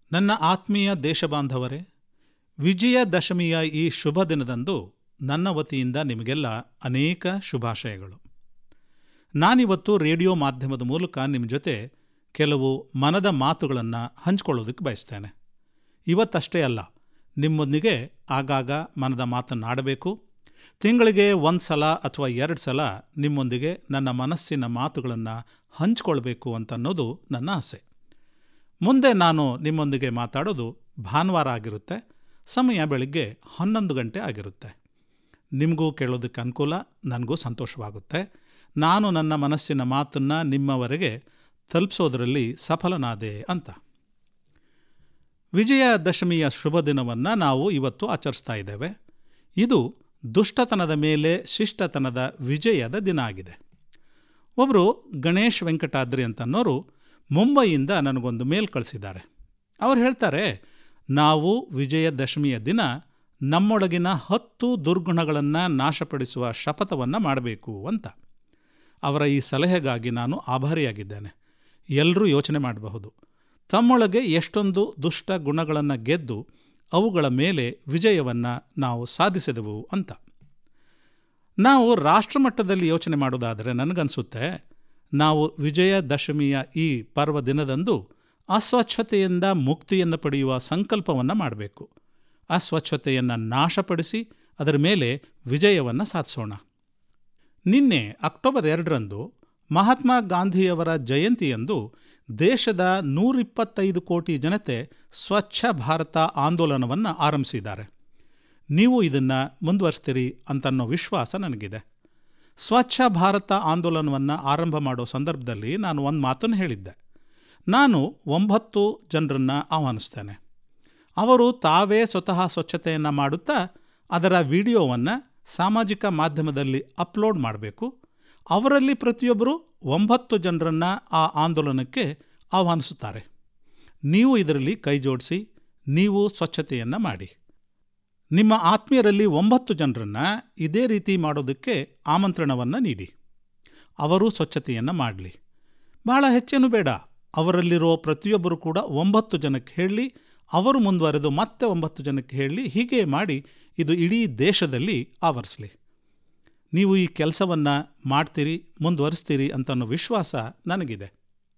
ನನ್ನ ಆತ್ಮೀಯ ದೇಶಬಾಂಧವರೇ ವಿಜಯದಶಮಿಯ ಈ ಶುಭ ದಿನದಂದು ನನ್ನ ವತಿಯಿಂದ ನಿಮಗೆಲ್ಲ ಅನೇಕ ಶುಭಾಶಯಗಳು ನಾನಿವತ್ತು ರೇಡಿಯೋ ಮಾಧ್ಯಮದ ಮೂಲಕ ನಿಮ್ಮ ಜೊತೆ ಕೆಲವು ಮನದ ಮಾತುಗಳನ್ನು ಹಂಚಿಕೊಳ್ಳೋದಕ್ಕೆ ಬಯಸ್ತೇನೆ ಇವತ್ತಷ್ಟೇ ಅಲ್ಲ ನಿಮ್ಮೊಂದಿಗೆ ಆಗಾಗ ಮನದ ಮಾತನ್ನಾಡಬೇಕು ತಿಂಗಳಿಗೆ ಒಂದು ಸಲ ಅಥವಾ ಎರಡು ಸಲ ನಿಮ್ಮೊಂದಿಗೆ ನನ್ನ ಮನಸ್ಸಿನ ಮಾತುಗಳನ್ನು ಹಂಚಿಕೊಳ್ಬೇಕು ಅಂತನ್ನೋದು ನನ್ನ ಆಸೆ ಮುಂದೆ ನಾನು ನಿಮ್ಮೊಂದಿಗೆ ಮಾತಾಡೋದು ಭಾನುವಾರ ಆಗಿರುತ್ತೆ ಸಮಯ ಬೆಳಿಗ್ಗೆ ಹನ್ನೊಂದು ಗಂಟೆ ಆಗಿರುತ್ತೆ ನಿಮಗೂ ಕೇಳೋದಕ್ಕೆ ಅನುಕೂಲ ನನಗೂ ಸಂತೋಷವಾಗುತ್ತೆ ನಾನು ನನ್ನ ಮನಸ್ಸಿನ ಮಾತನ್ನು ನಿಮ್ಮವರೆಗೆ ತಲುಪಿಸೋದರಲ್ಲಿ ಸಫಲನಾದೆ ಅಂತ ವಿಜಯದಶಮಿಯ ಶುಭ ದಿನವನ್ನು ನಾವು ಇವತ್ತು ಆಚರಿಸ್ತಾ ಇದ್ದೇವೆ ಇದು ದುಷ್ಟತನದ ಮೇಲೆ ಶಿಷ್ಟತನದ ವಿಜಯದ ದಿನ ಆಗಿದೆ ಒಬ್ಬರು ಗಣೇಶ್ ವೆಂಕಟಾದ್ರಿ ಅಂತನ್ನೋರು ಮುಂಬೈಯಿಂದ ನನಗೊಂದು ಮೇಲ್ ಕಳಿಸಿದ್ದಾರೆ ಅವ್ರು ಹೇಳ್ತಾರೆ ನಾವು ವಿಜಯದಶಮಿಯ ದಿನ ನಮ್ಮೊಳಗಿನ ಹತ್ತು ದುರ್ಗುಣಗಳನ್ನು ನಾಶಪಡಿಸುವ ಶಪಥವನ್ನು ಮಾಡಬೇಕು ಅಂತ ಅವರ ಈ ಸಲಹೆಗಾಗಿ ನಾನು ಆಭಾರಿಯಾಗಿದ್ದೇನೆ ಎಲ್ಲರೂ ಯೋಚನೆ ಮಾಡಬಹುದು ತಮ್ಮೊಳಗೆ ಎಷ್ಟೊಂದು ದುಷ್ಟ ಗುಣಗಳನ್ನು ಗೆದ್ದು ಅವುಗಳ ಮೇಲೆ ವಿಜಯವನ್ನು ನಾವು ಸಾಧಿಸಿದೆವು ಅಂತ ನಾವು ರಾಷ್ಟ್ರಮಟ್ಟದಲ್ಲಿ ಯೋಚನೆ ಮಾಡೋದಾದರೆ ನನಗನ್ಸುತ್ತೆ ನಾವು ವಿಜಯದಶಮಿಯ ಈ ಪರ್ವ ದಿನದಂದು ಅಸ್ವಚ್ಛತೆಯಿಂದ ಮುಕ್ತಿಯನ್ನು ಪಡೆಯುವ ಸಂಕಲ್ಪವನ್ನು ಮಾಡಬೇಕು ಅಸ್ವಚ್ಛತೆಯನ್ನು ನಾಶಪಡಿಸಿ ಅದರ ಮೇಲೆ ವಿಜಯವನ್ನು ಸಾಧಿಸೋಣ ನಿನ್ನೆ ಅಕ್ಟೋಬರ್ ಎರಡರಂದು ಮಹಾತ್ಮ ಗಾಂಧಿಯವರ ಜಯಂತಿಯಂದು ದೇಶದ ನೂರಿಪ್ಪತ್ತೈದು ಕೋಟಿ ಜನತೆ ಸ್ವಚ್ಛ ಭಾರತ ಆಂದೋಲನವನ್ನು ಆರಂಭಿಸಿದ್ದಾರೆ ನೀವು ಇದನ್ನು ಮುಂದುವರಿಸ್ತೀರಿ ಅಂತನ್ನೋ ವಿಶ್ವಾಸ ನನಗಿದೆ ಸ್ವಚ್ಛ ಭಾರತ ಆಂದೋಲನವನ್ನು ಆರಂಭ ಮಾಡೋ ಸಂದರ್ಭದಲ್ಲಿ ನಾನು ಒಂದು ಮಾತನ್ನು ಹೇಳಿದ್ದೆ ನಾನು ಒಂಬತ್ತು ಜನರನ್ನು ಆಹ್ವಾನಿಸ್ತೇನೆ ಅವರು ತಾವೇ ಸ್ವತಃ ಸ್ವಚ್ಛತೆಯನ್ನು ಮಾಡುತ್ತಾ ಅದರ ವಿಡಿಯೋವನ್ನು ಸಾಮಾಜಿಕ ಮಾಧ್ಯಮದಲ್ಲಿ ಅಪ್ಲೋಡ್ ಮಾಡಬೇಕು ಅವರಲ್ಲಿ ಪ್ರತಿಯೊಬ್ಬರು ಒಂಬತ್ತು ಜನರನ್ನು ಆ ಆಂದೋಲನಕ್ಕೆ ಆಹ್ವಾನಿಸುತ್ತಾರೆ ನೀವು ಇದರಲ್ಲಿ ಕೈ ಜೋಡಿಸಿ ನೀವು ಸ್ವಚ್ಛತೆಯನ್ನು ಮಾಡಿ ನಿಮ್ಮ ಆತ್ಮೀಯರಲ್ಲಿ ಒಂಬತ್ತು ಜನರನ್ನು ಇದೇ ರೀತಿ ಮಾಡೋದಕ್ಕೆ ಆಮಂತ್ರಣವನ್ನು ನೀಡಿ ಅವರು ಸ್ವಚ್ಛತೆಯನ್ನು ಮಾಡಲಿ ಬಹಳ ಹೆಚ್ಚೇನು ಬೇಡ ಅವರಲ್ಲಿರೋ ಪ್ರತಿಯೊಬ್ಬರು ಕೂಡ ಒಂಬತ್ತು ಜನಕ್ಕೆ ಹೇಳಿ ಅವರು ಮುಂದುವರೆದು ಮತ್ತೆ ಒಂಬತ್ತು ಜನಕ್ಕೆ ಹೇಳಿ ಹೀಗೆ ಮಾಡಿ ಇದು ಇಡೀ ದೇಶದಲ್ಲಿ ಆವರಿಸಲಿ ನೀವು ಈ ಕೆಲಸವನ್ನು ಮಾಡ್ತೀರಿ ಮುಂದುವರಿಸ್ತೀರಿ ಅಂತನ್ನೋ ವಿಶ್ವಾಸ ನನಗಿದೆ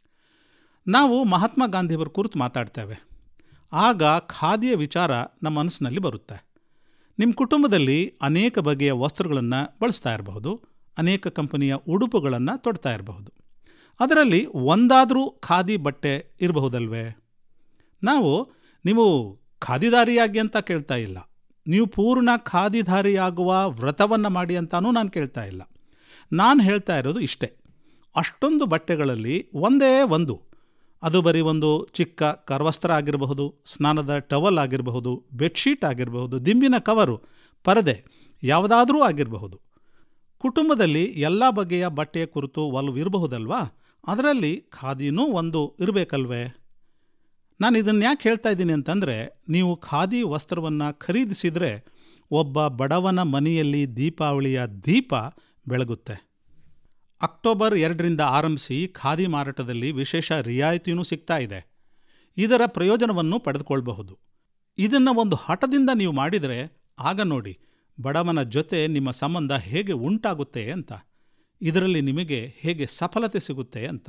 ನಾವು ಮಹಾತ್ಮ ಗಾಂಧಿಯವರ ಕುರಿತು ಮಾತಾಡ್ತೇವೆ ಆಗ ಖಾದಿಯ ವಿಚಾರ ನಮ್ಮ ಮನಸ್ಸಿನಲ್ಲಿ ಬರುತ್ತೆ ನಿಮ್ಮ ಕುಟುಂಬದಲ್ಲಿ ಅನೇಕ ಬಗೆಯ ವಸ್ತ್ರಗಳನ್ನು ಬಳಸ್ತಾ ಇರಬಹುದು ಅನೇಕ ಕಂಪನಿಯ ಉಡುಪುಗಳನ್ನು ತೊಡ್ತಾ ಇರಬಹುದು ಅದರಲ್ಲಿ ಒಂದಾದರೂ ಖಾದಿ ಬಟ್ಟೆ ಇರಬಹುದಲ್ವೇ ನಾವು ನೀವು ಖಾದಿದಾರಿಯಾಗಿ ಅಂತ ಕೇಳ್ತಾ ಇಲ್ಲ ನೀವು ಪೂರ್ಣ ಖಾದಿಧಾರಿಯಾಗುವ ವ್ರತವನ್ನು ಮಾಡಿ ಅಂತಾನೂ ನಾನು ಕೇಳ್ತಾ ಇಲ್ಲ ನಾನು ಹೇಳ್ತಾ ಇರೋದು ಇಷ್ಟೇ ಅಷ್ಟೊಂದು ಬಟ್ಟೆಗಳಲ್ಲಿ ಒಂದೇ ಒಂದು ಅದು ಬರೀ ಒಂದು ಚಿಕ್ಕ ಕರವಸ್ತ್ರ ಆಗಿರಬಹುದು ಸ್ನಾನದ ಟವಲ್ ಆಗಿರಬಹುದು ಬೆಡ್ಶೀಟ್ ಆಗಿರಬಹುದು ದಿಂಬಿನ ಕವರು ಪರದೆ ಯಾವುದಾದರೂ ಆಗಿರಬಹುದು ಕುಟುಂಬದಲ್ಲಿ ಎಲ್ಲ ಬಗೆಯ ಬಟ್ಟೆಯ ಕುರಿತು ಒಲವು ಇರಬಹುದಲ್ವಾ ಅದರಲ್ಲಿ ಖಾದಿನೂ ಒಂದು ಇರಬೇಕಲ್ವೇ ನಾನು ಇದನ್ನು ಯಾಕೆ ಹೇಳ್ತಾ ಇದ್ದೀನಿ ಅಂತಂದರೆ ನೀವು ಖಾದಿ ವಸ್ತ್ರವನ್ನು ಖರೀದಿಸಿದರೆ ಒಬ್ಬ ಬಡವನ ಮನೆಯಲ್ಲಿ ದೀಪಾವಳಿಯ ದೀಪ ಬೆಳಗುತ್ತೆ ಅಕ್ಟೋಬರ್ ಎರಡರಿಂದ ಆರಂಭಿಸಿ ಖಾದಿ ಮಾರಾಟದಲ್ಲಿ ವಿಶೇಷ ರಿಯಾಯಿತಿಯೂ ಸಿಗ್ತಾ ಇದೆ ಇದರ ಪ್ರಯೋಜನವನ್ನು ಪಡೆದುಕೊಳ್ಬಹುದು ಇದನ್ನು ಒಂದು ಹಠದಿಂದ ನೀವು ಮಾಡಿದರೆ ಆಗ ನೋಡಿ ಬಡವನ ಜೊತೆ ನಿಮ್ಮ ಸಂಬಂಧ ಹೇಗೆ ಉಂಟಾಗುತ್ತೆ ಅಂತ ಇದರಲ್ಲಿ ನಿಮಗೆ ಹೇಗೆ ಸಫಲತೆ ಸಿಗುತ್ತೆ ಅಂತ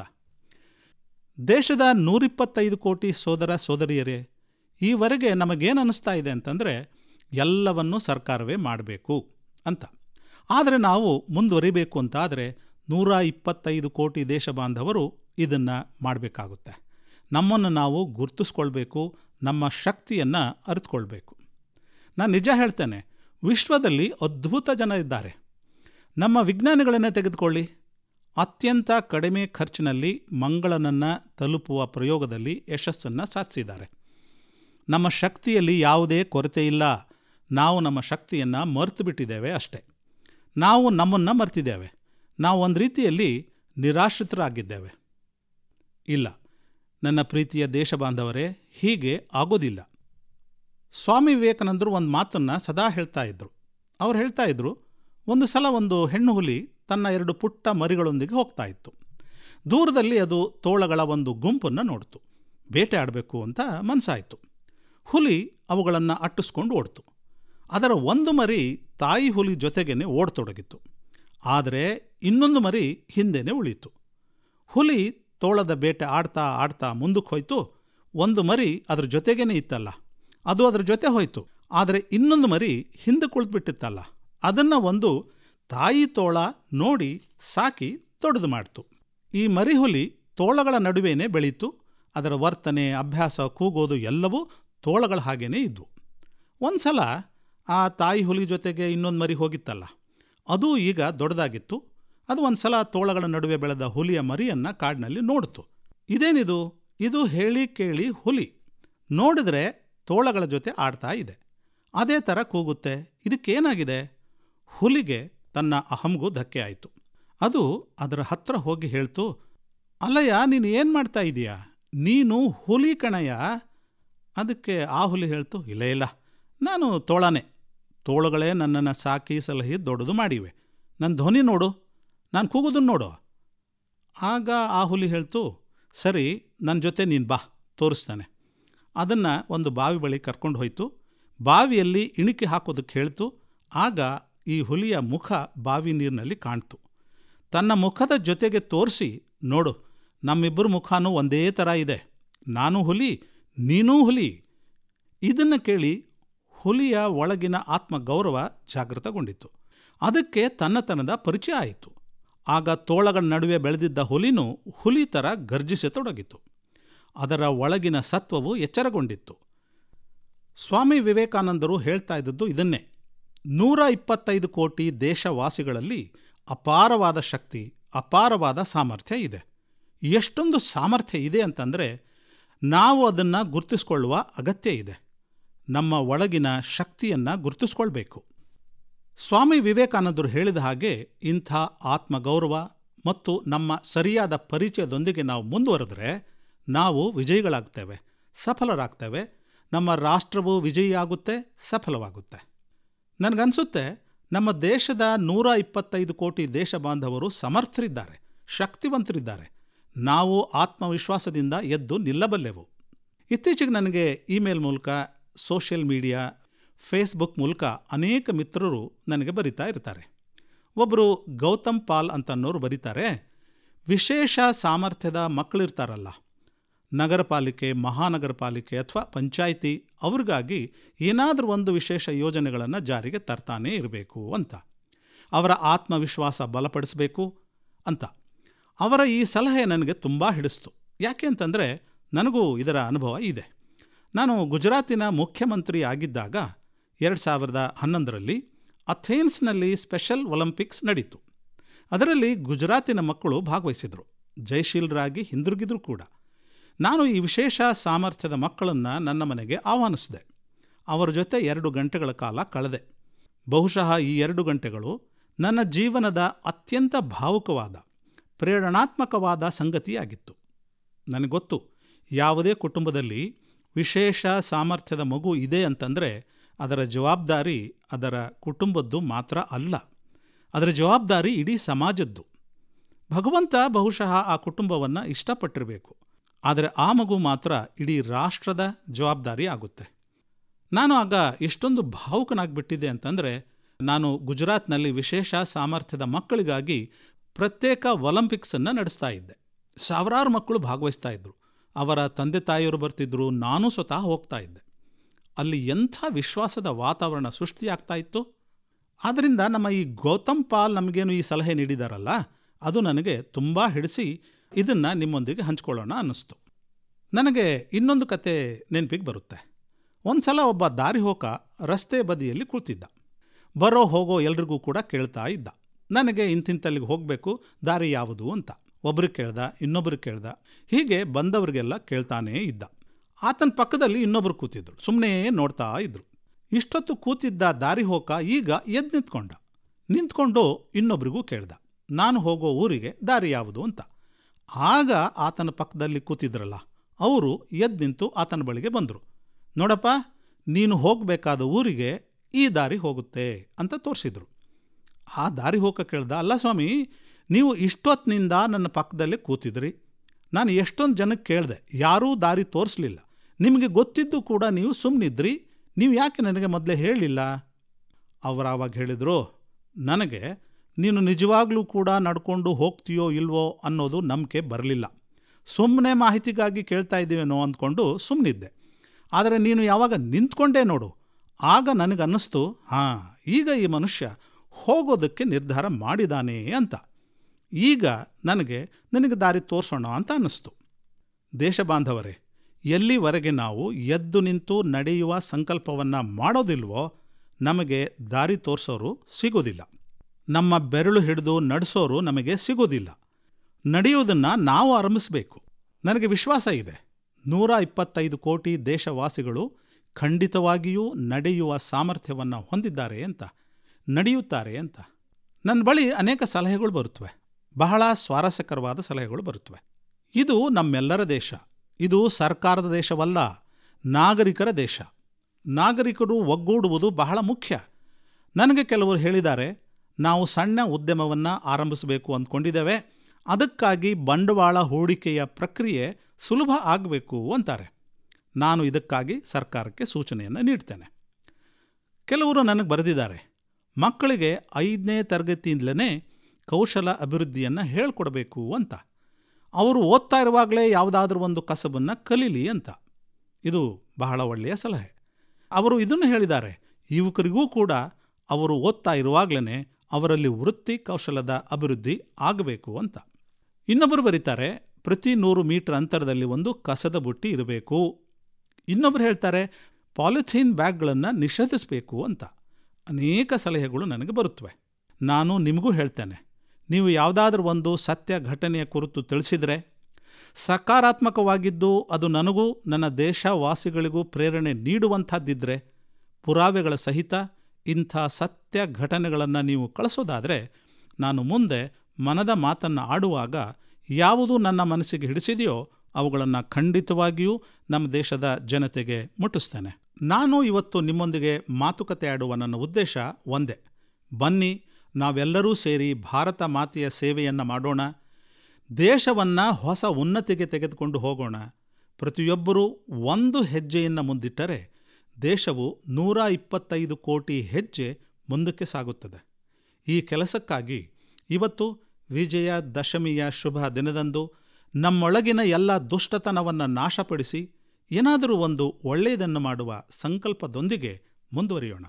ದೇಶದ ನೂರಿಪ್ಪತ್ತೈದು ಕೋಟಿ ಸೋದರ ಸೋದರಿಯರೇ ಈವರೆಗೆ ನಮಗೇನು ಅನ್ನಿಸ್ತಾ ಇದೆ ಅಂತಂದರೆ ಎಲ್ಲವನ್ನೂ ಸರ್ಕಾರವೇ ಮಾಡಬೇಕು ಅಂತ ಆದರೆ ನಾವು ಮುಂದುವರಿಬೇಕು ಅಂತಾದರೆ ನೂರ ಇಪ್ಪತ್ತೈದು ಕೋಟಿ ದೇಶ ಬಾಂಧವರು ಇದನ್ನು ಮಾಡಬೇಕಾಗುತ್ತೆ ನಮ್ಮನ್ನು ನಾವು ಗುರುತಿಸ್ಕೊಳ್ಬೇಕು ನಮ್ಮ ಶಕ್ತಿಯನ್ನು ಅರಿತುಕೊಳ್ಬೇಕು ನಾನು ನಿಜ ಹೇಳ್ತೇನೆ ವಿಶ್ವದಲ್ಲಿ ಅದ್ಭುತ ಜನ ಇದ್ದಾರೆ ನಮ್ಮ ವಿಜ್ಞಾನಿಗಳನ್ನೇ ತೆಗೆದುಕೊಳ್ಳಿ ಅತ್ಯಂತ ಕಡಿಮೆ ಖರ್ಚಿನಲ್ಲಿ ಮಂಗಳನನ್ನು ತಲುಪುವ ಪ್ರಯೋಗದಲ್ಲಿ ಯಶಸ್ಸನ್ನು ಸಾಧಿಸಿದ್ದಾರೆ ನಮ್ಮ ಶಕ್ತಿಯಲ್ಲಿ ಯಾವುದೇ ಕೊರತೆ ಇಲ್ಲ ನಾವು ನಮ್ಮ ಶಕ್ತಿಯನ್ನು ಮರೆತು ಬಿಟ್ಟಿದ್ದೇವೆ ಅಷ್ಟೇ ನಾವು ನಮ್ಮನ್ನು ಮರ್ತಿದ್ದೇವೆ ನಾವು ಒಂದು ರೀತಿಯಲ್ಲಿ ನಿರಾಶ್ರಿತರಾಗಿದ್ದೇವೆ ಇಲ್ಲ ನನ್ನ ಪ್ರೀತಿಯ ದೇಶ ಬಾಂಧವರೇ ಹೀಗೆ ಆಗೋದಿಲ್ಲ ಸ್ವಾಮಿ ವಿವೇಕಾನಂದರು ಒಂದು ಮಾತನ್ನು ಸದಾ ಹೇಳ್ತಾ ಇದ್ದರು ಅವ್ರು ಹೇಳ್ತಾ ಇದ್ದರು ಒಂದು ಸಲ ಒಂದು ಹೆಣ್ಣು ಹುಲಿ ತನ್ನ ಎರಡು ಪುಟ್ಟ ಮರಿಗಳೊಂದಿಗೆ ಹೋಗ್ತಾ ಇತ್ತು ದೂರದಲ್ಲಿ ಅದು ತೋಳಗಳ ಒಂದು ಗುಂಪನ್ನು ನೋಡ್ತು ಬೇಟೆ ಆಡಬೇಕು ಅಂತ ಮನಸ್ಸಾಯಿತು ಹುಲಿ ಅವುಗಳನ್ನು ಅಟ್ಟಿಸ್ಕೊಂಡು ಓಡ್ತು ಅದರ ಒಂದು ಮರಿ ತಾಯಿ ಹುಲಿ ಜೊತೆಗೇ ಓಡತೊಡಗಿತ್ತು ಆದರೆ ಇನ್ನೊಂದು ಮರಿ ಹಿಂದೆನೇ ಉಳೀತು ಹುಲಿ ತೋಳದ ಬೇಟೆ ಆಡ್ತಾ ಆಡ್ತಾ ಮುಂದಕ್ಕೆ ಹೋಯ್ತು ಒಂದು ಮರಿ ಅದ್ರ ಜೊತೆಗೇನೆ ಇತ್ತಲ್ಲ ಅದು ಅದರ ಜೊತೆ ಹೋಯ್ತು ಆದರೆ ಇನ್ನೊಂದು ಮರಿ ಹಿಂದೆ ಕುಳಿತುಬಿಟ್ಟಿತ್ತಲ್ಲ ಅದನ್ನು ಒಂದು ತಾಯಿ ತೋಳ ನೋಡಿ ಸಾಕಿ ದೊಡ್ಡದು ಮಾಡ್ತು ಈ ಮರಿಹುಲಿ ತೋಳಗಳ ನಡುವೆನೇ ಬೆಳೀತು ಅದರ ವರ್ತನೆ ಅಭ್ಯಾಸ ಕೂಗೋದು ಎಲ್ಲವೂ ತೋಳಗಳ ಹಾಗೇನೇ ಇದ್ವು ಒಂದು ಸಲ ಆ ತಾಯಿ ಹುಲಿ ಜೊತೆಗೆ ಇನ್ನೊಂದು ಮರಿ ಹೋಗಿತ್ತಲ್ಲ ಅದು ಈಗ ದೊಡ್ಡದಾಗಿತ್ತು ಅದು ಒಂದು ಸಲ ತೋಳಗಳ ನಡುವೆ ಬೆಳೆದ ಹುಲಿಯ ಮರಿಯನ್ನು ಕಾಡಿನಲ್ಲಿ ನೋಡ್ತು ಇದೇನಿದು ಇದು ಹೇಳಿ ಕೇಳಿ ಹುಲಿ ನೋಡಿದ್ರೆ ತೋಳಗಳ ಜೊತೆ ಆಡ್ತಾ ಇದೆ ಅದೇ ಥರ ಕೂಗುತ್ತೆ ಇದಕ್ಕೇನಾಗಿದೆ ಹುಲಿಗೆ ತನ್ನ ಅಹಂಗೂ ಧಕ್ಕೆ ಆಯಿತು ಅದು ಅದರ ಹತ್ರ ಹೋಗಿ ಹೇಳ್ತು ಅಲ್ಲಯ್ಯ ನೀನು ಏನು ಮಾಡ್ತಾ ಇದೀಯಾ ನೀನು ಹುಲಿ ಕಣಯ್ಯ ಅದಕ್ಕೆ ಆ ಹುಲಿ ಹೇಳ್ತು ಇಲ್ಲ ಇಲ್ಲ ನಾನು ತೋಳನೇ ತೋಳುಗಳೇ ನನ್ನನ್ನು ಸಾಕಿ ಸಲಹಿ ದೊಡ್ಡದು ಮಾಡಿವೆ ನನ್ನ ಧ್ವನಿ ನೋಡು ನಾನು ಕೂಗೋದನ್ನು ನೋಡು ಆಗ ಆ ಹುಲಿ ಹೇಳ್ತು ಸರಿ ನನ್ನ ಜೊತೆ ನೀನು ಬಾ ತೋರಿಸ್ತಾನೆ ಅದನ್ನು ಒಂದು ಬಾವಿ ಬಳಿ ಕರ್ಕೊಂಡು ಹೋಯ್ತು ಬಾವಿಯಲ್ಲಿ ಇಣಿಕೆ ಹಾಕೋದಕ್ಕೆ ಹೇಳ್ತು ಆಗ ಈ ಹುಲಿಯ ಮುಖ ಬಾವಿ ನೀರಿನಲ್ಲಿ ಕಾಣ್ತು ತನ್ನ ಮುಖದ ಜೊತೆಗೆ ತೋರಿಸಿ ನೋಡು ನಮ್ಮಿಬ್ಬರ ಮುಖನೂ ಒಂದೇ ಥರ ಇದೆ ನಾನು ಹುಲಿ ನೀನೂ ಹುಲಿ ಇದನ್ನು ಕೇಳಿ ಹುಲಿಯ ಒಳಗಿನ ಆತ್ಮಗೌರವ ಜಾಗೃತಗೊಂಡಿತು ಅದಕ್ಕೆ ತನ್ನತನದ ಪರಿಚಯ ಆಯಿತು ಆಗ ತೋಳಗಳ ನಡುವೆ ಬೆಳೆದಿದ್ದ ಹುಲಿನೂ ಹುಲಿ ಥರ ಗರ್ಜಿಸತೊಡಗಿತು ಅದರ ಒಳಗಿನ ಸತ್ವವು ಎಚ್ಚರಗೊಂಡಿತ್ತು ಸ್ವಾಮಿ ವಿವೇಕಾನಂದರು ಹೇಳ್ತಾ ಇದ್ದದ್ದು ಇದನ್ನೇ ನೂರ ಇಪ್ಪತ್ತೈದು ಕೋಟಿ ದೇಶವಾಸಿಗಳಲ್ಲಿ ಅಪಾರವಾದ ಶಕ್ತಿ ಅಪಾರವಾದ ಸಾಮರ್ಥ್ಯ ಇದೆ ಎಷ್ಟೊಂದು ಸಾಮರ್ಥ್ಯ ಇದೆ ಅಂತಂದರೆ ನಾವು ಅದನ್ನು ಗುರುತಿಸ್ಕೊಳ್ಳುವ ಅಗತ್ಯ ಇದೆ ನಮ್ಮ ಒಳಗಿನ ಶಕ್ತಿಯನ್ನು ಗುರುತಿಸ್ಕೊಳ್ಬೇಕು ಸ್ವಾಮಿ ವಿವೇಕಾನಂದರು ಹೇಳಿದ ಹಾಗೆ ಇಂಥ ಆತ್ಮಗೌರವ ಮತ್ತು ನಮ್ಮ ಸರಿಯಾದ ಪರಿಚಯದೊಂದಿಗೆ ನಾವು ಮುಂದುವರೆದ್ರೆ ನಾವು ವಿಜಯಿಗಳಾಗ್ತೇವೆ ಸಫಲರಾಗ್ತೇವೆ ನಮ್ಮ ರಾಷ್ಟ್ರವು ವಿಜಯಿಯಾಗುತ್ತೆ ಸಫಲವಾಗುತ್ತೆ ನನಗನ್ಸುತ್ತೆ ನಮ್ಮ ದೇಶದ ನೂರ ಇಪ್ಪತ್ತೈದು ಕೋಟಿ ದೇಶ ಬಾಂಧವರು ಸಮರ್ಥರಿದ್ದಾರೆ ಶಕ್ತಿವಂತರಿದ್ದಾರೆ ನಾವು ಆತ್ಮವಿಶ್ವಾಸದಿಂದ ಎದ್ದು ನಿಲ್ಲಬಲ್ಲೆವು ಇತ್ತೀಚೆಗೆ ನನಗೆ ಇಮೇಲ್ ಮೂಲಕ ಸೋಷಿಯಲ್ ಮೀಡಿಯಾ ಫೇಸ್ಬುಕ್ ಮೂಲಕ ಅನೇಕ ಮಿತ್ರರು ನನಗೆ ಬರಿತಾ ಇರ್ತಾರೆ ಒಬ್ಬರು ಗೌತಮ್ ಪಾಲ್ ಅಂತನ್ನೋರು ಬರೀತಾರೆ ವಿಶೇಷ ಸಾಮರ್ಥ್ಯದ ಮಕ್ಕಳಿರ್ತಾರಲ್ಲ ನಗರ ಪಾಲಿಕೆ ಮಹಾನಗರ ಪಾಲಿಕೆ ಅಥವಾ ಪಂಚಾಯಿತಿ ಅವ್ರಿಗಾಗಿ ಏನಾದರೂ ಒಂದು ವಿಶೇಷ ಯೋಜನೆಗಳನ್ನು ಜಾರಿಗೆ ತರ್ತಾನೇ ಇರಬೇಕು ಅಂತ ಅವರ ಆತ್ಮವಿಶ್ವಾಸ ಬಲಪಡಿಸಬೇಕು ಅಂತ ಅವರ ಈ ಸಲಹೆ ನನಗೆ ತುಂಬ ಹಿಡಿಸ್ತು ಯಾಕೆ ಅಂತಂದರೆ ನನಗೂ ಇದರ ಅನುಭವ ಇದೆ ನಾನು ಗುಜರಾತಿನ ಮುಖ್ಯಮಂತ್ರಿ ಆಗಿದ್ದಾಗ ಎರಡು ಸಾವಿರದ ಹನ್ನೊಂದರಲ್ಲಿ ಅಥೇನ್ಸ್ನಲ್ಲಿ ಸ್ಪೆಷಲ್ ಒಲಿಂಪಿಕ್ಸ್ ನಡೀತು ಅದರಲ್ಲಿ ಗುಜರಾತಿನ ಮಕ್ಕಳು ಭಾಗವಹಿಸಿದರು ಜಯಶೀಲರಾಗಿ ಹಿಂದಿರುಗಿದ್ರು ಕೂಡ ನಾನು ಈ ವಿಶೇಷ ಸಾಮರ್ಥ್ಯದ ಮಕ್ಕಳನ್ನು ನನ್ನ ಮನೆಗೆ ಆಹ್ವಾನಿಸಿದೆ ಅವರ ಜೊತೆ ಎರಡು ಗಂಟೆಗಳ ಕಾಲ ಕಳೆದೆ ಬಹುಶಃ ಈ ಎರಡು ಗಂಟೆಗಳು ನನ್ನ ಜೀವನದ ಅತ್ಯಂತ ಭಾವುಕವಾದ ಪ್ರೇರಣಾತ್ಮಕವಾದ ಸಂಗತಿಯಾಗಿತ್ತು ನನಗೊತ್ತು ಯಾವುದೇ ಕುಟುಂಬದಲ್ಲಿ ವಿಶೇಷ ಸಾಮರ್ಥ್ಯದ ಮಗು ಇದೆ ಅಂತಂದರೆ ಅದರ ಜವಾಬ್ದಾರಿ ಅದರ ಕುಟುಂಬದ್ದು ಮಾತ್ರ ಅಲ್ಲ ಅದರ ಜವಾಬ್ದಾರಿ ಇಡೀ ಸಮಾಜದ್ದು ಭಗವಂತ ಬಹುಶಃ ಆ ಕುಟುಂಬವನ್ನು ಇಷ್ಟಪಟ್ಟಿರಬೇಕು ಆದರೆ ಆ ಮಗು ಮಾತ್ರ ಇಡೀ ರಾಷ್ಟ್ರದ ಜವಾಬ್ದಾರಿ ಆಗುತ್ತೆ ನಾನು ಆಗ ಎಷ್ಟೊಂದು ಭಾವುಕನಾಗಿಬಿಟ್ಟಿದ್ದೆ ಅಂತಂದರೆ ನಾನು ಗುಜರಾತ್ನಲ್ಲಿ ವಿಶೇಷ ಸಾಮರ್ಥ್ಯದ ಮಕ್ಕಳಿಗಾಗಿ ಪ್ರತ್ಯೇಕ ಒಲಿಂಪಿಕ್ಸನ್ನು ನಡೆಸ್ತಾ ಇದ್ದೆ ಸಾವಿರಾರು ಮಕ್ಕಳು ಭಾಗವಹಿಸ್ತಾ ಇದ್ದರು ಅವರ ತಂದೆ ತಾಯಿಯವರು ಬರ್ತಿದ್ರು ನಾನು ಸ್ವತಃ ಹೋಗ್ತಾ ಇದ್ದೆ ಅಲ್ಲಿ ಎಂಥ ವಿಶ್ವಾಸದ ವಾತಾವರಣ ಸೃಷ್ಟಿಯಾಗ್ತಾ ಇತ್ತು ಆದ್ದರಿಂದ ನಮ್ಮ ಈ ಗೌತಮ್ ಪಾಲ್ ನಮಗೇನು ಈ ಸಲಹೆ ನೀಡಿದಾರಲ್ಲ ಅದು ನನಗೆ ತುಂಬ ಹಿಡಿಸಿ ಇದನ್ನು ನಿಮ್ಮೊಂದಿಗೆ ಹಂಚ್ಕೊಳ್ಳೋಣ ಅನ್ನಿಸ್ತು ನನಗೆ ಇನ್ನೊಂದು ಕತೆ ನೆನಪಿಗೆ ಬರುತ್ತೆ ಒಂದು ಸಲ ಒಬ್ಬ ದಾರಿ ಹೋಕ ರಸ್ತೆ ಬದಿಯಲ್ಲಿ ಕುಳಿತಿದ್ದ ಬರೋ ಹೋಗೋ ಎಲ್ರಿಗೂ ಕೂಡ ಕೇಳ್ತಾ ಇದ್ದ ನನಗೆ ಇಂತಿಂತಲ್ಲಿಗೆ ಹೋಗಬೇಕು ದಾರಿ ಯಾವುದು ಅಂತ ಒಬ್ರಿಗೆ ಕೇಳ್ದ ಇನ್ನೊಬ್ರಿಗೆ ಕೇಳ್ದ ಹೀಗೆ ಬಂದವರಿಗೆಲ್ಲ ಕೇಳ್ತಾನೇ ಇದ್ದ ಆತನ ಪಕ್ಕದಲ್ಲಿ ಇನ್ನೊಬ್ರು ಕೂತಿದ್ರು ಸುಮ್ಮನೆ ನೋಡ್ತಾ ಇದ್ರು ಇಷ್ಟೊತ್ತು ಕೂತಿದ್ದ ದಾರಿ ಹೋಕ ಈಗ ಎದ್ದು ನಿಂತ್ಕೊಂಡ ನಿಂತ್ಕೊಂಡು ಇನ್ನೊಬ್ರಿಗೂ ಕೇಳ್ದ ನಾನು ಹೋಗೋ ಊರಿಗೆ ದಾರಿ ಯಾವುದು ಅಂತ ಆಗ ಆತನ ಪಕ್ಕದಲ್ಲಿ ಕೂತಿದ್ರಲ್ಲ ಅವರು ಎದ್ದು ನಿಂತು ಆತನ ಬಳಿಗೆ ಬಂದರು ನೋಡಪ್ಪ ನೀನು ಹೋಗಬೇಕಾದ ಊರಿಗೆ ಈ ದಾರಿ ಹೋಗುತ್ತೆ ಅಂತ ತೋರಿಸಿದ್ರು ಆ ದಾರಿ ಹೋಗ ಕೇಳ್ದ ಅಲ್ಲ ಸ್ವಾಮಿ ನೀವು ಇಷ್ಟೊತ್ತಿನಿಂದ ನನ್ನ ಪಕ್ಕದಲ್ಲೇ ಕೂತಿದ್ರಿ ನಾನು ಎಷ್ಟೊಂದು ಜನಕ್ಕೆ ಕೇಳಿದೆ ಯಾರೂ ದಾರಿ ತೋರಿಸಲಿಲ್ಲ ನಿಮಗೆ ಗೊತ್ತಿದ್ದು ಕೂಡ ನೀವು ಸುಮ್ಮನಿದ್ರಿ ನೀವು ಯಾಕೆ ನನಗೆ ಮೊದಲೇ ಹೇಳಲಿಲ್ಲ ಅವರು ಆವಾಗ ಹೇಳಿದರು ನನಗೆ ನೀನು ನಿಜವಾಗ್ಲೂ ಕೂಡ ನಡ್ಕೊಂಡು ಹೋಗ್ತೀಯೋ ಇಲ್ವೋ ಅನ್ನೋದು ನಂಬಿಕೆ ಬರಲಿಲ್ಲ ಸುಮ್ಮನೆ ಮಾಹಿತಿಗಾಗಿ ಕೇಳ್ತಾ ಇದ್ದೀವೇನೋ ಅಂದ್ಕೊಂಡು ಸುಮ್ಮನಿದ್ದೆ ಆದರೆ ನೀನು ಯಾವಾಗ ನಿಂತ್ಕೊಂಡೇ ನೋಡು ಆಗ ನನಗನ್ನಿಸ್ತು ಹಾಂ ಈಗ ಈ ಮನುಷ್ಯ ಹೋಗೋದಕ್ಕೆ ನಿರ್ಧಾರ ಮಾಡಿದಾನೆ ಅಂತ ಈಗ ನನಗೆ ನನಗೆ ದಾರಿ ತೋರಿಸೋಣ ಅಂತ ಅನ್ನಿಸ್ತು ದೇಶ ಬಾಂಧವರೇ ಎಲ್ಲಿವರೆಗೆ ನಾವು ಎದ್ದು ನಿಂತು ನಡೆಯುವ ಸಂಕಲ್ಪವನ್ನು ಮಾಡೋದಿಲ್ವೋ ನಮಗೆ ದಾರಿ ತೋರಿಸೋರು ಸಿಗೋದಿಲ್ಲ ನಮ್ಮ ಬೆರಳು ಹಿಡಿದು ನಡೆಸೋರು ನಮಗೆ ಸಿಗೋದಿಲ್ಲ ನಡೆಯುವುದನ್ನು ನಾವು ಆರಂಭಿಸಬೇಕು ನನಗೆ ವಿಶ್ವಾಸ ಇದೆ ನೂರ ಇಪ್ಪತ್ತೈದು ಕೋಟಿ ದೇಶವಾಸಿಗಳು ಖಂಡಿತವಾಗಿಯೂ ನಡೆಯುವ ಸಾಮರ್ಥ್ಯವನ್ನು ಹೊಂದಿದ್ದಾರೆ ಅಂತ ನಡೆಯುತ್ತಾರೆ ಅಂತ ನನ್ನ ಬಳಿ ಅನೇಕ ಸಲಹೆಗಳು ಬರುತ್ತವೆ ಬಹಳ ಸ್ವಾರಸ್ಯಕರವಾದ ಸಲಹೆಗಳು ಬರುತ್ತವೆ ಇದು ನಮ್ಮೆಲ್ಲರ ದೇಶ ಇದು ಸರ್ಕಾರದ ದೇಶವಲ್ಲ ನಾಗರಿಕರ ದೇಶ ನಾಗರಿಕರು ಒಗ್ಗೂಡುವುದು ಬಹಳ ಮುಖ್ಯ ನನಗೆ ಕೆಲವರು ಹೇಳಿದ್ದಾರೆ ನಾವು ಸಣ್ಣ ಉದ್ಯಮವನ್ನು ಆರಂಭಿಸಬೇಕು ಅಂದ್ಕೊಂಡಿದ್ದೇವೆ ಅದಕ್ಕಾಗಿ ಬಂಡವಾಳ ಹೂಡಿಕೆಯ ಪ್ರಕ್ರಿಯೆ ಸುಲಭ ಆಗಬೇಕು ಅಂತಾರೆ ನಾನು ಇದಕ್ಕಾಗಿ ಸರ್ಕಾರಕ್ಕೆ ಸೂಚನೆಯನ್ನು ನೀಡ್ತೇನೆ ಕೆಲವರು ನನಗೆ ಬರೆದಿದ್ದಾರೆ ಮಕ್ಕಳಿಗೆ ಐದನೇ ತರಗತಿಯಿಂದಲೇ ಕೌಶಲ ಅಭಿವೃದ್ಧಿಯನ್ನು ಹೇಳ್ಕೊಡ್ಬೇಕು ಅಂತ ಅವರು ಓದ್ತಾ ಇರುವಾಗಲೇ ಯಾವುದಾದ್ರೂ ಒಂದು ಕಸಬನ್ನು ಕಲೀಲಿ ಅಂತ ಇದು ಬಹಳ ಒಳ್ಳೆಯ ಸಲಹೆ ಅವರು ಇದನ್ನು ಹೇಳಿದ್ದಾರೆ ಯುವಕರಿಗೂ ಕೂಡ ಅವರು ಓದ್ತಾ ಇರುವಾಗಲೇ ಅವರಲ್ಲಿ ವೃತ್ತಿ ಕೌಶಲದ ಅಭಿವೃದ್ಧಿ ಆಗಬೇಕು ಅಂತ ಇನ್ನೊಬ್ಬರು ಬರೀತಾರೆ ಪ್ರತಿ ನೂರು ಮೀಟರ್ ಅಂತರದಲ್ಲಿ ಒಂದು ಕಸದ ಬುಟ್ಟಿ ಇರಬೇಕು ಇನ್ನೊಬ್ಬರು ಹೇಳ್ತಾರೆ ಪಾಲಿಥೀನ್ ಬ್ಯಾಗ್ಗಳನ್ನು ನಿಷೇಧಿಸಬೇಕು ಅಂತ ಅನೇಕ ಸಲಹೆಗಳು ನನಗೆ ಬರುತ್ತವೆ ನಾನು ನಿಮಗೂ ಹೇಳ್ತೇನೆ ನೀವು ಯಾವುದಾದ್ರೂ ಒಂದು ಸತ್ಯ ಘಟನೆಯ ಕುರಿತು ತಿಳಿಸಿದರೆ ಸಕಾರಾತ್ಮಕವಾಗಿದ್ದು ಅದು ನನಗೂ ನನ್ನ ದೇಶವಾಸಿಗಳಿಗೂ ಪ್ರೇರಣೆ ನೀಡುವಂಥದ್ದಿದ್ದರೆ ಪುರಾವೆಗಳ ಸಹಿತ ಇಂಥ ಸತ್ಯ ಘಟನೆಗಳನ್ನು ನೀವು ಕಳಿಸೋದಾದರೆ ನಾನು ಮುಂದೆ ಮನದ ಮಾತನ್ನು ಆಡುವಾಗ ಯಾವುದು ನನ್ನ ಮನಸ್ಸಿಗೆ ಹಿಡಿಸಿದೆಯೋ ಅವುಗಳನ್ನು ಖಂಡಿತವಾಗಿಯೂ ನಮ್ಮ ದೇಶದ ಜನತೆಗೆ ಮುಟ್ಟಿಸ್ತೇನೆ ನಾನು ಇವತ್ತು ನಿಮ್ಮೊಂದಿಗೆ ಮಾತುಕತೆ ಆಡುವ ನನ್ನ ಉದ್ದೇಶ ಒಂದೇ ಬನ್ನಿ ನಾವೆಲ್ಲರೂ ಸೇರಿ ಭಾರತ ಮಾತೆಯ ಸೇವೆಯನ್ನು ಮಾಡೋಣ ದೇಶವನ್ನು ಹೊಸ ಉನ್ನತಿಗೆ ತೆಗೆದುಕೊಂಡು ಹೋಗೋಣ ಪ್ರತಿಯೊಬ್ಬರೂ ಒಂದು ಹೆಜ್ಜೆಯನ್ನು ಮುಂದಿಟ್ಟರೆ ದೇಶವು ನೂರ ಇಪ್ಪತ್ತೈದು ಕೋಟಿ ಹೆಜ್ಜೆ ಮುಂದಕ್ಕೆ ಸಾಗುತ್ತದೆ ಈ ಕೆಲಸಕ್ಕಾಗಿ ಇವತ್ತು ವಿಜಯ ದಶಮಿಯ ಶುಭ ದಿನದಂದು ನಮ್ಮೊಳಗಿನ ಎಲ್ಲ ದುಷ್ಟತನವನ್ನು ನಾಶಪಡಿಸಿ ಏನಾದರೂ ಒಂದು ಒಳ್ಳೆಯದನ್ನು ಮಾಡುವ ಸಂಕಲ್ಪದೊಂದಿಗೆ ಮುಂದುವರಿಯೋಣ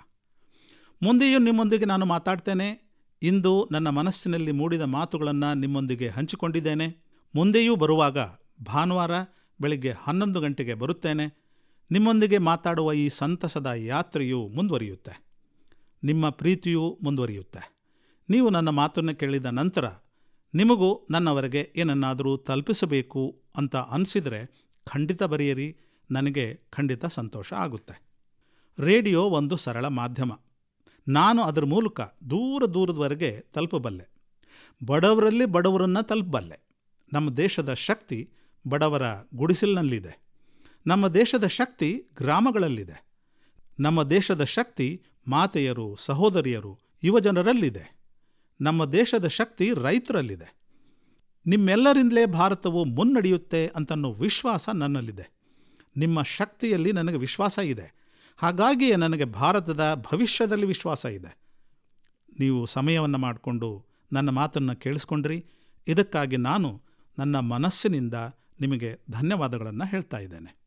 ಮುಂದೆಯೂ ನಿಮ್ಮೊಂದಿಗೆ ನಾನು ಮಾತಾಡ್ತೇನೆ ಇಂದು ನನ್ನ ಮನಸ್ಸಿನಲ್ಲಿ ಮೂಡಿದ ಮಾತುಗಳನ್ನು ನಿಮ್ಮೊಂದಿಗೆ ಹಂಚಿಕೊಂಡಿದ್ದೇನೆ ಮುಂದೆಯೂ ಬರುವಾಗ ಭಾನುವಾರ ಬೆಳಗ್ಗೆ ಹನ್ನೊಂದು ಗಂಟೆಗೆ ಬರುತ್ತೇನೆ ನಿಮ್ಮೊಂದಿಗೆ ಮಾತಾಡುವ ಈ ಸಂತಸದ ಯಾತ್ರೆಯು ಮುಂದುವರಿಯುತ್ತೆ ನಿಮ್ಮ ಪ್ರೀತಿಯೂ ಮುಂದುವರಿಯುತ್ತೆ ನೀವು ನನ್ನ ಮಾತನ್ನು ಕೇಳಿದ ನಂತರ ನಿಮಗೂ ನನ್ನವರೆಗೆ ಏನನ್ನಾದರೂ ತಲುಪಿಸಬೇಕು ಅಂತ ಅನಿಸಿದರೆ ಖಂಡಿತ ಬರೆಯಿರಿ ನನಗೆ ಖಂಡಿತ ಸಂತೋಷ ಆಗುತ್ತೆ ರೇಡಿಯೋ ಒಂದು ಸರಳ ಮಾಧ್ಯಮ ನಾನು ಅದರ ಮೂಲಕ ದೂರ ದೂರದವರೆಗೆ ತಲುಪಬಲ್ಲೆ ಬಡವರಲ್ಲಿ ಬಡವರನ್ನು ತಲುಪಬಲ್ಲೆ ನಮ್ಮ ದೇಶದ ಶಕ್ತಿ ಬಡವರ ಗುಡಿಸಲಿನಲ್ಲಿದೆ ನಮ್ಮ ದೇಶದ ಶಕ್ತಿ ಗ್ರಾಮಗಳಲ್ಲಿದೆ ನಮ್ಮ ದೇಶದ ಶಕ್ತಿ ಮಾತೆಯರು ಸಹೋದರಿಯರು ಯುವಜನರಲ್ಲಿದೆ ನಮ್ಮ ದೇಶದ ಶಕ್ತಿ ರೈತರಲ್ಲಿದೆ ನಿಮ್ಮೆಲ್ಲರಿಂದಲೇ ಭಾರತವು ಮುನ್ನಡೆಯುತ್ತೆ ಅಂತನ್ನೋ ವಿಶ್ವಾಸ ನನ್ನಲ್ಲಿದೆ ನಿಮ್ಮ ಶಕ್ತಿಯಲ್ಲಿ ನನಗೆ ವಿಶ್ವಾಸ ಇದೆ ಹಾಗಾಗಿಯೇ ನನಗೆ ಭಾರತದ ಭವಿಷ್ಯದಲ್ಲಿ ವಿಶ್ವಾಸ ಇದೆ ನೀವು ಸಮಯವನ್ನು ಮಾಡಿಕೊಂಡು ನನ್ನ ಮಾತನ್ನು ಕೇಳಿಸ್ಕೊಂಡ್ರಿ ಇದಕ್ಕಾಗಿ ನಾನು ನನ್ನ ಮನಸ್ಸಿನಿಂದ ನಿಮಗೆ ಧನ್ಯವಾದಗಳನ್ನು ಹೇಳ್ತಾ ಇದ್ದೇನೆ